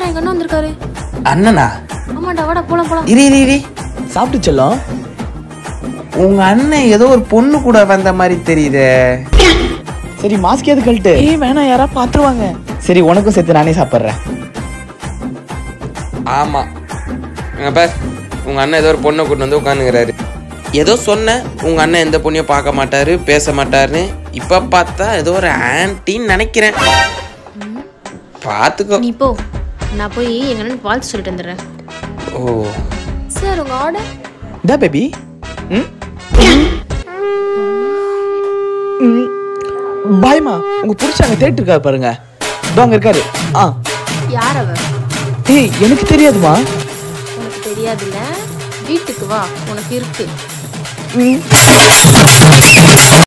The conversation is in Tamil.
எங்க அண்ணன் வந்திருக்காரு அண்ணனா ஆமாடா வாடா போலாம் போலாம் இரு இரு இரு சாப்பிட்டு செல்லம் உங்க அண்ணன் ஏதோ ஒரு பொண்ணு கூட வந்த மாதிரி தெரியுதே சரி மாஸ்க் எது கழட்டு ஏய் வேணாம் யாரா பாத்துருவாங்க சரி உனக்கும் சேர்த்து நானே சாப்பிட்றேன் ஆமா அங்க பார் உங்க அண்ணன் ஏதோ ஒரு பொண்ணை கூட்டு வந்து உட்காந்துக்கிறாரு ஏதோ சொன்னேன் உங்க அண்ணன் எந்த பொண்ணையும் பார்க்க மாட்டாரு பேச மாட்டாருன்னு இப்ப பார்த்தா ஏதோ ஒரு ஆன்ட்டின்னு நினைக்கிறேன் பார்த்துக்கோ நீ போ நான் போய் எங்க அண்ணனுக்கு வாழ்த்து சொல்லிட்டு வந்துடுறேன் ஓ சார் உங்க ஆர்டர் இந்தா பேபி ம் ம். பாய்மா உங்க புடிச்ச அங்க தேட்டு இருக்காரு பாருங்க இதோ அங்க இருக்காரு ஆ யார் அவர் ஏய் எனக்கு தெரியாதுமா உனக்கு தெரியாதுல்ல வீட்டுக்கு வா உனக்கு இருக்கு ம்.